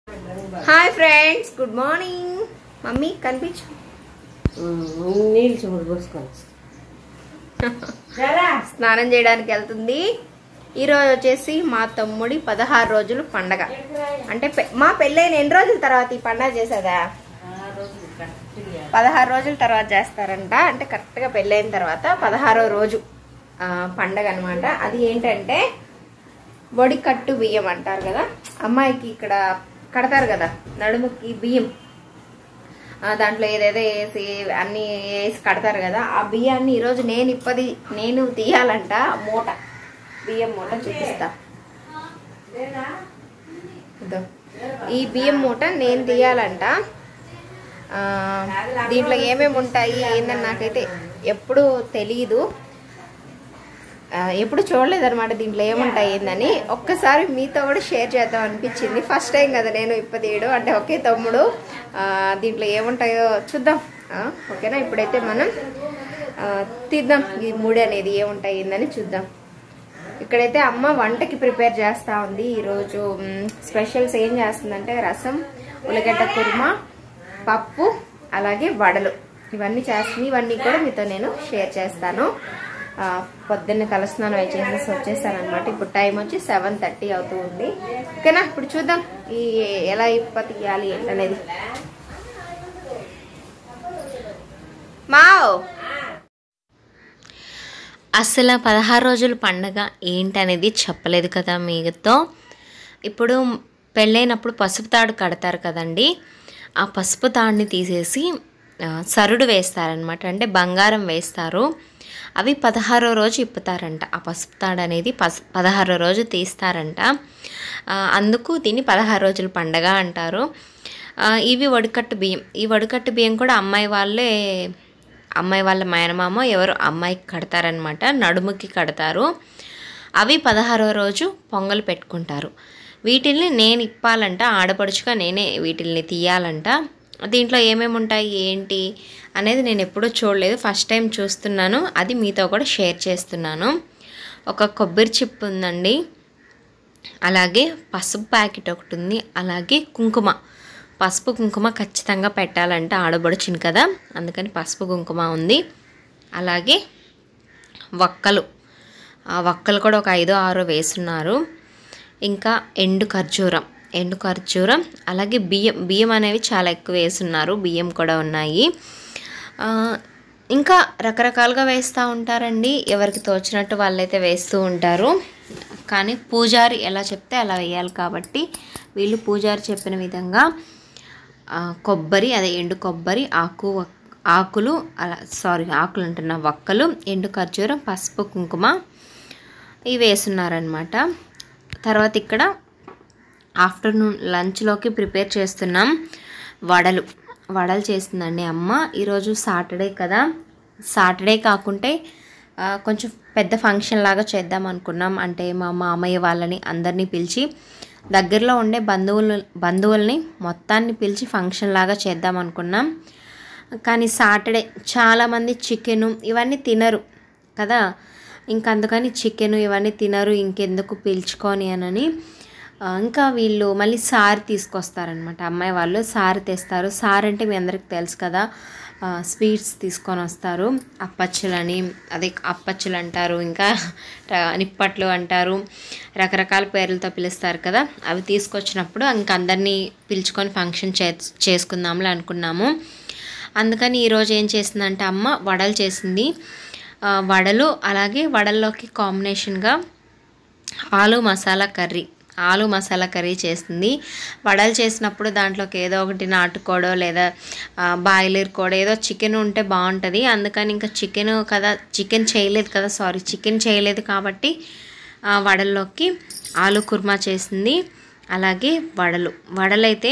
Hi friends good morning mummy కనిపించు నీళ్ళు చూడు పోసుకొని స్నానం చేయడానికి వెళ్తుంది ఈరోజు వచ్చేసి మా తమ్ముడి పదహారు రోజులు పండగ అంటే పె- మా పెళ్ళైన ఎన్ని రోజుల తర్వాత ఈ పండగ చేసేదా పదహారు రోజుల తర్వాత చేస్తారంట అంటే కరెక్ట్గా పెళ్ళైన తర్వాత పదహారో రోజు ఆ, పండగ అనమాట అది ఏంటంటే వడి కట్టు బియ్యం అంటారు కదా అమ్మాయికి ఇక్కడ కడతారు కదా నడుముకి బియ్యం ఆ, దాంట్లో ఏదేదో వేసి అన్ని వేసి కడతారు కదా ఆ బియ్యాన్ని ఈరోజు నేను ఇప్పది నేను తీయాలంట మూట బియ్యం మూట చూపిస్తా ఇదో. ఈ బియ్యం మూట నేను తీయాలంట ఆ, దీంట్లో ఏమేమి ఉంటాయి ఏందని నాకైతే ఎప్పుడు తెలియదు ఆ, ఎప్పుడు చూడలేదన్నమాట దీంట్లో ఏముంటాయి ఏందని ఒక్కసారి మీతో కూడా షేర్ చేద్దాం అనిపించింది ఫస్ట్ టైం కదా నేను ఇప్పతీయడం అంటే ఒకే తమ్ముడు ఆ, దీంట్లో ఏముంటాయో చూద్దాం ఆ, ఓకేనా ఇప్పుడైతే మనం ఆ, తీద్దాం ఈ మూడు అనేది ఏముంటాయి ఏందని చూద్దాం ఇక్కడైతే అమ్మ వంటకి ప్రిపేర్ చేస్తూ ఉంది ఈరోజు మ్, స్పెషల్స్ ఏం చేస్తుందంటే రసం ఉల్లగడ్డ కుర్మా పప్పు అలాగే వడలు ఇవన్నీ చేస్తుంది ఇవన్నీ కూడా మీతో నేను షేర్ చేస్తాను ఆ, పొద్దున్నే తలస్నానం అయి చేసేసి వచ్చేసాను అనమాట ఇప్పుడు టైం వచ్చి సెవెన్ థర్టీ అవుతూ ఉంది ఓకేనా ఇప్పుడు చూద్దాం ఈ ఎలా ఇప్ప తీయాలి ఏంటనేది మావ్ అసలు పదహారు రోజుల పండగ ఏంటనేది చెప్పలేదు కదా మీతో ఇప్పుడు పెళ్ళైనప్పుడు పసుపు తాడు కడతారు కదండి ఆ పసుపు తాడుని తీసేసి ఆ, సరుడు వేస్తారనమాట అంటే బంగారం వేస్తారు అవి పదహారో రోజు ఇప్పుతారంట ఆ పసుపు తాడు అనేది పసు పదహారో రోజు తీస్తారంట ఆ, అందుకు దీన్ని పదహారు రోజుల పండగ అంటారు ఆ, ఇవి వడికట్టు బియ్యం ఈ వడికట్టు బియ్యం కూడా అమ్మాయి వాళ్ళే అమ్మాయి వాళ్ళ మేనమామ ఎవరు అమ్మాయికి కడతారనమాట నడుముకి కడతారు అవి పదహారో రోజు పొంగల్ పెట్టుకుంటారు వీటిల్ని నేను ఇప్పాలంట ఆడపడుచుగా నేనే వీటిల్ని తీయాలంట దీంట్లో ఏమేమి ఉంటాయి ఏంటి అనేది నేను ఎప్పుడూ చూడలేదు ఫస్ట్ టైం చూస్తున్నాను అది మీతో కూడా షేర్ చేస్తున్నాను ఒక కొబ్బరి చిప్ ఉందండి అలాగే పసుపు ప్యాకెట్ ఒకటి ఉంది అలాగే కుంకుమ పసుపు కుంకుమ ఖచ్చితంగా పెట్టాలంటే ఆడబడుచును కదా అందుకని పసుపు కుంకుమ ఉంది అలాగే వక్కలు ఆ వక్కలు కూడా ఒక ఐదో ఆరో వేస్తున్నారు ఇంకా ఎండు ఖర్జూరం ఎండు ఖర్జూరం అలాగే బియ్యం బియ్యం అనేవి చాలా ఎక్కువ వేస్తున్నారు బియ్యం కూడా ఉన్నాయి ఆ, ఇంకా రకరకాలుగా వేస్తూ ఉంటారండి ఎవరికి తోచినట్టు వాళ్ళైతే వేస్తూ ఉంటారు కానీ పూజారి ఎలా చెప్తే అలా వేయాలి కాబట్టి వీళ్ళు పూజారి చెప్పిన విధంగా ఆ, కొబ్బరి అదే ఎండు కొబ్బరి ఆకు వక్- ఆకులు అలా సారీ ఆకులు అంటున్నా వక్కలు ఎండు ఖర్జూరం పసుపు కుంకుమ ఇవి వేస్తున్నారనమాట తర్వాత ఇక్కడ ఆఫ్టర్నూన్ లంచ్లోకి ప్రిపేర్ చేస్తున్నాం వడలు వడలు చేస్తుందండి అమ్మ ఈరోజు సాటర్డే కదా సాటర్డే కాకుంటే ఆ, కొంచెం పెద్ద ఫంక్షన్ లాగా చేద్దాం అనుకున్నాం అంటే మా మామయ్య వాళ్ళని అందరినీ పిలిచి దగ్గరలో ఉండే బంధువులు బంధువుల్ని మొత్తాన్ని పిలిచి ఫంక్షన్ లాగా చేద్దాం అనుకున్నాం కానీ సాటర్డే చాలామంది చికెను ఇవన్నీ తినరు కదా ఇంకా అందుకని చికెన్ ఇవన్నీ తినరు ఇంకెందుకు పీల్చుకొని అనని ఆ, ఇంకా వీళ్ళు మళ్ళీ సారి తీసుకొస్తారనమాట అమ్మాయి వాళ్ళు సారి తెస్తారు సారి అంటే మీ అందరికి తెలుసు కదా ఆ, స్వీట్స్ తీసుకొని వస్తారు అప్పచ్చులని అదే అప్పచ్చులు అంటారు ఇంకా ర- నిప్పట్లు అంటారు రకరకాల పేర్లతో పిలుస్తారు కదా అవి తీసుకొచ్చినప్పుడు ఇంక అందరినీ పిలుచుకొని ఫంక్షన్ చే చేసుకుందాంలే అనుకున్నాము అందుకని ఈరోజు ఏం చేసిందంటే అమ్మ వడలు చేసింది ఆ, వడలు అలాగే వడల్లోకి కాంబినేషన్గా ఆలు మసాలా కర్రీ ఆలు మసాలా కర్రీ చేస్తుంది వడలు చేసినప్పుడు దాంట్లోకి ఏదో ఒకటి నాటుకోడో లేదా ఆ, బాయిలర్ కోడో ఏదో చికెన్ ఉంటే బాగుంటుంది అందుకని ఇంకా చికెన్ కదా చికెన్ చేయలేదు కదా సారీ చికెన్ చేయలేదు కాబట్టి ఆ, వడల్లోకి ఆలు కుర్మా చేసింది అలాగే వడలు వడలైతే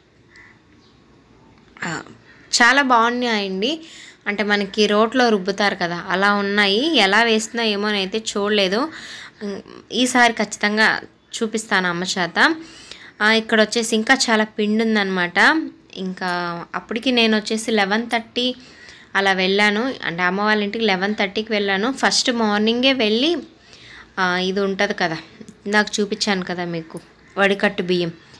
ఆ, చాలా బాగున్నాయండి అంటే మనకి రోట్లో రుబ్బుతారు కదా అలా ఉన్నాయి ఎలా వేస్తున్నా ఏమో అయితే చూడలేదు ఉమ్, ఈసారి ఖచ్చితంగా చూపిస్తాను అమ్మ చేత ఆ, ఇక్కడ వచ్చేసి ఇంకా చాలా పిండి ఉందన్నమాట ఇంకా అప్పటికి నేను వచ్చేసి లెవెన్ థర్టీ అలా వెళ్ళాను అంటే అమ్మ వాళ్ళ ఇంటికి లెవెన్ థర్టీకి వెళ్ళాను ఫస్ట్ మార్నింగే వెళ్ళి ఆ, ఇది ఉంటుంది కదా నాకు చూపించాను కదా మీకు వడికట్టు బియ్యం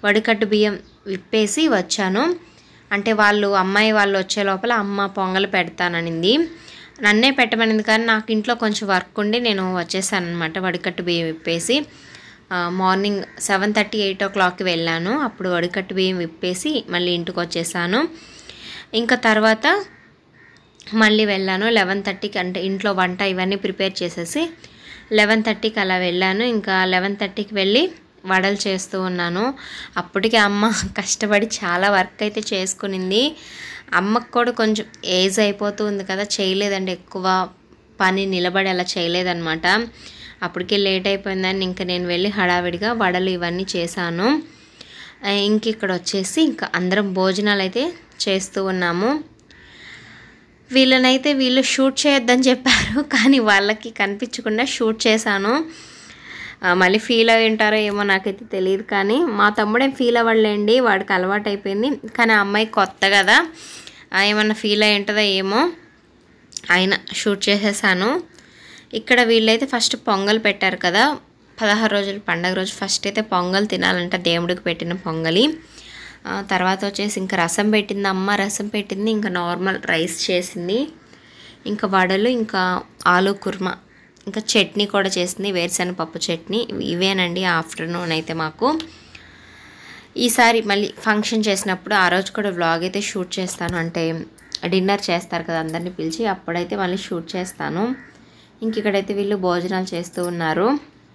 వడికట్టు బియ్యం విప్పేసి వచ్చాను అంటే వాళ్ళు అమ్మాయి వాళ్ళు వచ్చే లోపల అమ్మ పొంగల్ పెడతాననింది నన్నే పెట్టమనింది కానీ నాకు ఇంట్లో కొంచెం వర్క్ ఉండి నేను వచ్చేసాను అనమాట వడికట్టు బియ్యం విప్పేసి ఆ, మార్నింగ్ సెవెన్ థర్టీ ఎయిట్ ఓ క్లాక్కి వెళ్ళాను అప్పుడు వడికట్టు బియ్యం విప్పేసి మళ్ళీ ఇంటికి వచ్చేసాను ఇంకా తర్వాత మళ్ళీ వెళ్ళాను లెవెన్ థర్టీకి అంటే ఇంట్లో వంట ఇవన్నీ ప్రిపేర్ చేసేసి లెవెన్ థర్టీకి అలా వెళ్ళాను ఇంకా లెవెన్ థర్టీకి వెళ్ళి వడలు చేస్తూ ఉన్నాను అప్పటికి అమ్మ కష్టపడి చాలా వర్క్ అయితే చేసుకునింది అమ్మకు కూడా కొంచెం ఏజ్ అయిపోతుంది కదా చేయలేదండి ఎక్కువ పని నిలబడి అలా చేయలేదన్నమాట అప్పటికే లేట్ అయిపోయిందని ఇంకా నేను వెళ్ళి హడావిడిగా వడలు ఇవన్నీ చేశాను ఆ, ఇంక ఇక్కడ వచ్చేసి ఇంకా అందరం భోజనాలు అయితే చేస్తూ ఉన్నాము వీళ్ళనైతే వీళ్ళు షూట్ చేయొద్దని చెప్పారు కానీ వాళ్ళకి కనిపించకుండా షూట్ చేశాను ఆ, మళ్ళీ ఫీల్ అయి ఉంటారో ఏమో నాకైతే తెలియదు కానీ మా తమ్ముడేం ఫీల్ అవ్వలేండి వాడికి అలవాటు అయిపోయింది కానీ ఆ అమ్మాయి కొత్త కదా ఆ, ఏమన్నా ఫీల్ అయి ఉంటుందో ఏమో ఆయన షూట్ చేసేసాను ఇక్కడ వీళ్ళైతే ఫస్ట్ పొంగల్ పెట్టారు కదా పదహారు రోజుల పండగ రోజు ఫస్ట్ అయితే పొంగల్ తినాలంట దేవుడికి పెట్టిన పొంగలి ఆ, తర్వాత వచ్చేసి ఇంకా రసం పెట్టింది అమ్మ రసం పెట్టింది ఇంకా నార్మల్ రైస్ చేసింది ఇంకా వడలు ఇంకా ఆలు కుర్మా ఇంకా చట్నీ కూడా చేసింది వేరుశనగ పప్పు చట్నీ ఇవేనండి ఆఫ్టర్నూన్ అయితే మాకు ఈసారి మళ్ళీ ఫంక్షన్ చేసినప్పుడు ఆ రోజు కూడా వ్లాగ్ అయితే షూట్ చేస్తాను అంటే డిన్నర్ చేస్తారు కదా అందరినీ పిలిచి అప్పుడైతే మళ్ళీ షూట్ చేస్తాను ఇంక ఇక్కడైతే వీళ్ళు భోజనాలు చేస్తూ ఉన్నారు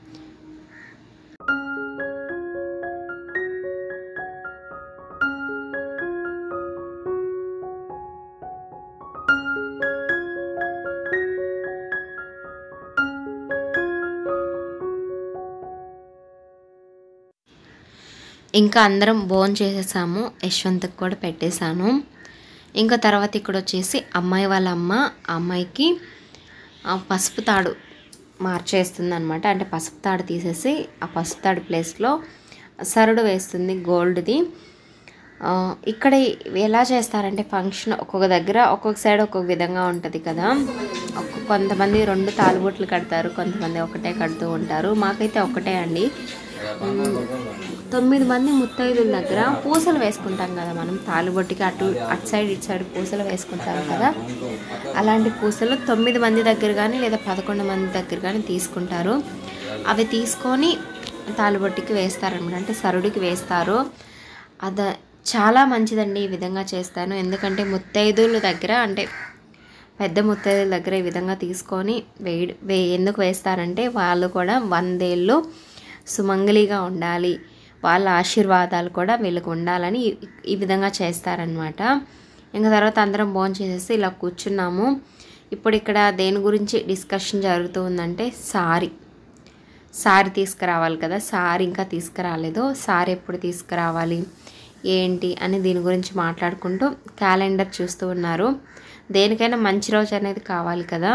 ఇంకా అందరం భోజనం చేసేసాము యశ్వంత్కి కూడా పెట్టేశాను ఇంకా తర్వాత ఇక్కడ వచ్చేసి అమ్మాయి వాళ్ళ అమ్మ ఆ అమ్మాయికి ఆ పసుపు తాడు మార్చేస్తుంది అనమాట అంటే పసుపు తాడు తీసేసి ఆ పసుపు తాడు ప్లేస్లో సరుడు వేస్తుంది గోల్డ్ది ఆ, ఇక్కడ ఎలా చేస్తారంటే ఫంక్షన్ ఒక్కొక్క దగ్గర ఒక్కొక్క సైడ్ ఒక్కొక్క విధంగా ఉంటుంది కదా ఒక్కొక్క కొంతమంది రెండు తాలుబొట్లు కడతారు కొంతమంది ఒకటే కడుతూ ఉంటారు మాకైతే ఒకటే అండి ఉమ్, తొమ్మిది మంది ముత్తైదుల దగ్గర పూసలు వేసుకుంటాం కదా మనం తాలుబొట్టికి అటు అటు సైడ్ ఇటు సైడ్ పూసలు వేసుకుంటాం కదా అలాంటి పూసలు తొమ్మిది మంది దగ్గర కానీ లేదా పదకొండు మంది దగ్గర కానీ తీసుకుంటారు అవి తీసుకొని తాలుబొట్టికి వేస్తారనమాట అంటే సరుడికి వేస్తారు అద చాలా మంచిదండి ఈ విధంగా చేస్తాను ఎందుకంటే ముత్తైదుల దగ్గర అంటే పెద్ద ముత్తైదుల దగ్గర ఈ విధంగా తీసుకొని వేడి వే ఎందుకు వేస్తారంటే వాళ్ళు కూడా వందేళ్ళు సుమంగలిగా ఉండాలి వాళ్ళ ఆశీర్వాదాలు కూడా వీళ్ళకి ఉండాలని ఈ- ఈ విధంగా చేస్తారనమాట ఇంకా తర్వాత అందరం భోజనం చేసేసి ఇలా కూర్చున్నాము ఇప్పుడు ఇక్కడ దేని గురించి డిస్కషన్ జరుగుతూ ఉందంటే సారీ సారీ తీసుకురావాలి కదా సారీ ఇంకా తీసుకురాలేదు సారీ ఎప్పుడు తీసుకురావాలి ఏంటి అని దీని గురించి మాట్లాడుకుంటూ క్యాలెండర్ చూస్తూ ఉన్నారు దేనికైనా మంచి రోజు అనేది కావాలి కదా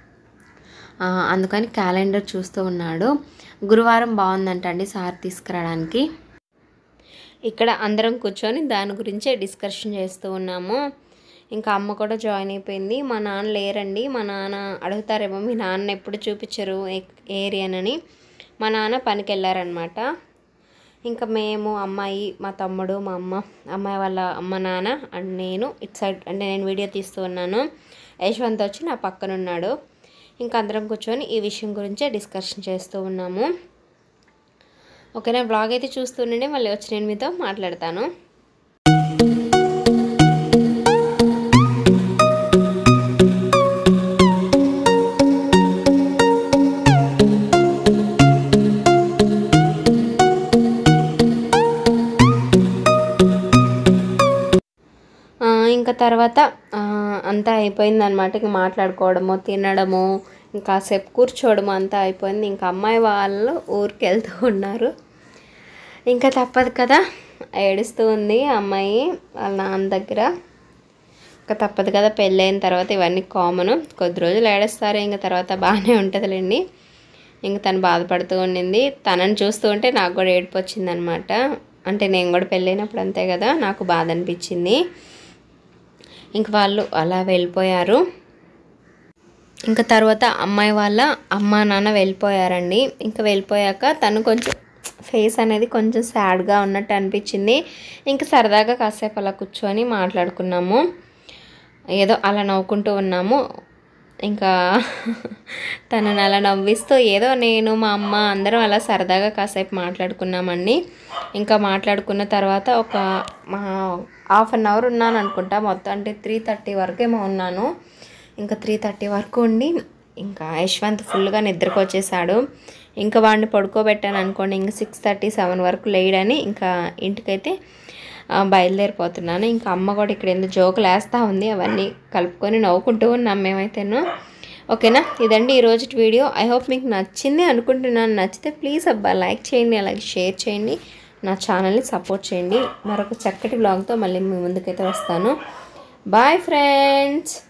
ఆ, అందుకని క్యాలెండర్ చూస్తూ ఉన్నాడు గురువారం బాగుందంట అండి సార్ తీసుకురావడానికి ఇక్కడ అందరం కూర్చొని దాని గురించే డిస్కషన్ చేస్తూ ఉన్నాము ఇంకా అమ్మ కూడా జాయిన్ అయిపోయింది మా నాన్న లేరండి మా నాన్న అడుగుతారేమో మీ నాన్న ఎప్పుడు చూపించరు ఏ- ఏరియానని మా నాన్న పనికి వెళ్ళారనమాట ఇంకా మేము అమ్మాయి మా తమ్ముడు మా అమ్మ అమ్మాయి వాళ్ళ అమ్మ నాన్న అండ్ నేను ఇటు సైడ్ అంటే నేను వీడియో తీస్తూ ఉన్నాను యశ్వంత్ వచ్చి నా పక్కన ఉన్నాడు ఇంకా అందరం కూర్చొని ఈ విషయం గురించే డిస్కషన్ చేస్తూ ఉన్నాము ఓకేనా బ్లాగ్ అయితే చూస్తుండండి మళ్ళీ వచ్చి నేను మీతో మాట్లాడతాను ఆ, ఇంకా తర్వాత ఆ, అంతా అయిపోయింది అనమాట ఇంక మాట్లాడుకోవడము తినడము ఇంకా కాసేపు కూర్చోవడము అంతా అయిపోయింది ఇంకా అమ్మాయి వాళ్ళు ఊరికి వెళ్తూ ఉన్నారు ఇంకా తప్పదు కదా ఏడుస్తూ ఉంది ఆ అమ్మాయి వాళ్ళ నాన్న దగ్గర ఇంకా తప్పదు కదా పెళ్ళైన తర్వాత ఇవన్నీ కామన్ కొద్ది రోజులు ఏడుస్తారు ఇంకా తర్వాత బాగానే ఉంటుందిలేండి ఇంకా తను బాధపడుతూ ఉండింది తనని చూస్తూ ఉంటే నాకు కూడా ఏడుపు వచ్చిందనమాట అంటే నేను కూడా పెళ్ళైనప్పుడు అంతే కదా నాకు బాధ అనిపించింది ఇంక వాళ్ళు అలా వెళ్ళిపోయారు ఇంకా తర్వాత అమ్మాయి వాళ్ళ అమ్మ నాన్న వెళ్ళిపోయారండి ఇంకా వెళ్ళిపోయాక తను కొంచెం ఫేస్ అనేది కొంచెం సాడ్గా ఉన్నట్టు అనిపించింది ఇంకా సరదాగా కాసేపు అలా కూర్చొని మాట్లాడుకున్నాము ఏదో అలా నవ్వుకుంటూ ఉన్నాము ఇంకా తనని అలా నవ్విస్తూ ఏదో నేను మా అమ్మ అందరం అలా సరదాగా కాసేపు మాట్లాడుకున్నామండి ఇంకా మాట్లాడుకున్న తర్వాత ఒక మా హాఫ్ అన్ అవర్ ఉన్నాను అనుకుంటా మొత్తం అంటే త్రీ థర్టీ వరకు ఏమో ఉన్నాను ఇంకా త్రీ థర్టీ వరకు ఉండి ఇంకా యశ్వంత్ ఫుల్గా నిద్రకు వచ్చేసాడు ఇంకా వాడిని పడుకోబెట్టాను అనుకోండి ఇంకా సిక్స్ థర్టీ సెవెన్ వరకు లేడని ఇంకా ఇంటికైతే ఆ, బయలుదేరిపోతున్నాను ఇంకా అమ్మ కూడా ఇక్కడ ఎందుకు జోకులు వేస్తూ ఉంది అవన్నీ కలుపుకొని నవ్వుకుంటూ ఉన్నాం మేమైతేను ఓకేనా ఇదండి ఈరోజు వీడియో ఐ హోప్ మీకు నచ్చింది అనుకుంటున్నాను నచ్చితే ప్లీజ్ అబ్బా లైక్ చేయండి అలాగే షేర్ చేయండి నా ఛానల్ని సపోర్ట్ చేయండి మరొక చక్కటి బ్లాగ్తో మళ్ళీ మీ ముందుకైతే వస్తాను బాయ్ ఫ్రెండ్స్